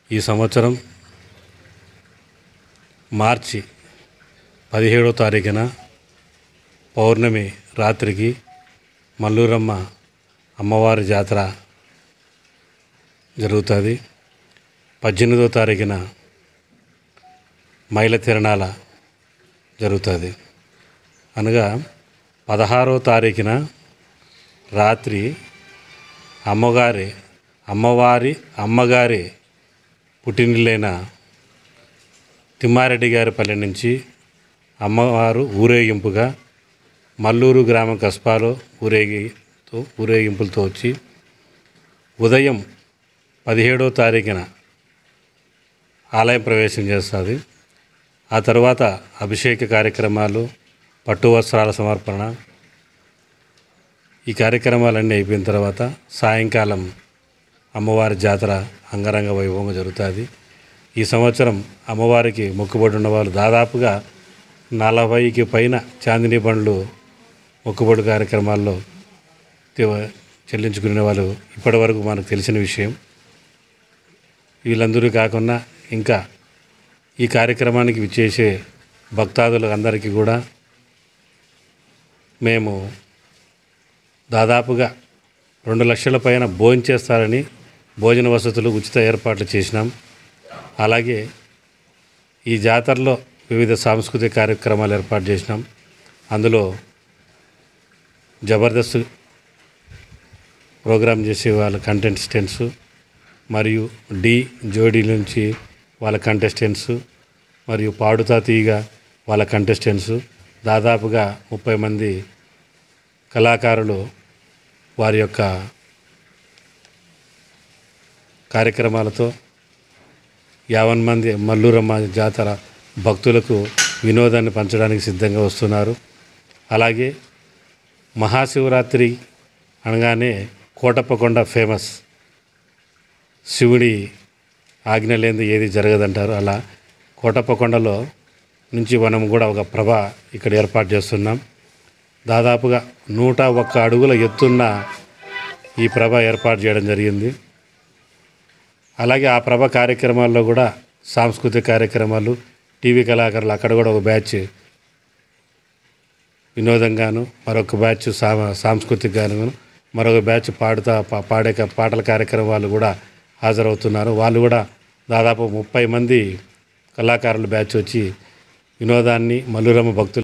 ఈ సంవత్సరం మార్చి పదిహేడో తారీఖున పౌర్ణమి రాత్రికి మల్లూరమ్మ అమ్మవారి జాతర జరుగుతుంది పద్దెనిమిదో తారీఖున మైల తిరణాల జరుగుతుంది అనగా పదహారో తారీఖున రాత్రి అమ్మగారి అమ్మవారి అమ్మగారి పుట్టినిల్లైన తిమ్మారెడ్డి గారి పల్లె నుంచి అమ్మవారు ఊరేగింపుగా మల్లూరు గ్రామ కస్బాలో ఊరేగితో ఊరేగింపులతో వచ్చి ఉదయం పదిహేడో తారీఖున ఆలయం ప్రవేశం చేస్తుంది ఆ తర్వాత అభిషేక కార్యక్రమాలు పట్టు వస్త్రాల సమర్పణ ఈ కార్యక్రమాలన్నీ అయిపోయిన తర్వాత సాయంకాలం అమ్మవారి జాతర అంగరంగ వైభవంగా జరుగుతుంది ఈ సంవత్సరం అమ్మవారికి మొక్కుబడి ఉన్న వాళ్ళు దాదాపుగా నలభైకి పైన చాందిని బండ్లు మొక్కుబడి కార్యక్రమాల్లో తెవ- చెల్లించుకునే వాళ్ళు ఇప్పటి వరకు మనకు తెలిసిన విషయం వీళ్ళందరూ కాకుండా ఇంకా ఈ కార్యక్రమానికి విచ్చేసే భక్తాదులకు అందరికీ కూడా మేము దాదాపుగా రెండు లక్షల పైన భోజనం చేస్తారని భోజన వసతులు ఉచిత ఏర్పాట్లు చేసినాం అలాగే ఈ జాతరలో వివిధ సాంస్కృతిక కార్యక్రమాలు ఏర్పాటు చేసినాం అందులో జబర్దస్త్ ప్రోగ్రామ్ చేసే వాళ్ళ కంటెస్టెంట్స్ మరియు డి జోడీ నుంచి వాళ్ళ కంటెస్టెంట్స్ మరియు పాడుతా తీగ వాళ్ళ కంటెస్టెంట్స్ దాదాపుగా ముప్పై మంది కళాకారులు వారి యొక్క కార్యక్రమాలతో యావన్ మంది మల్లూరమ్మ జాతర భక్తులకు వినోదాన్ని పంచడానికి సిద్ధంగా వస్తున్నారు అలాగే మహాశివరాత్రి అనగానే కోటప్పకొండ ఫేమస్ శివుడి ఆజ్ఞ లేనిది ఏది జరగదంటారు అలా కోటప్పకొండలో నుంచి మనం కూడా ఒక ప్రభ ఇక్కడ ఏర్పాటు చేస్తున్నాం దాదాపుగా నూట ఒక్క అడుగుల ఎత్తున్న ఈ ప్రభ ఏర్పాటు చేయడం జరిగింది అలాగే ఆ ప్రభ కార్యక్రమాల్లో కూడా సాంస్కృతిక కార్యక్రమాలు టీవీ కళాకారులు అక్కడ కూడా ఒక బ్యాచ్ వినోదంగాను మరొక బ్యాచ్ సా సాంస్కృతికంగాను మరొక బ్యాచ్ పాడుతా పా- పాడే క- పాటల కార్యక్రమాలు కూడా హాజరవుతున్నారు వాళ్ళు కూడా దాదాపు ముప్పై మంది కళాకారుల బ్యాచ్ వచ్చి వినోదాన్ని మల్లురమ్మ భక్తులు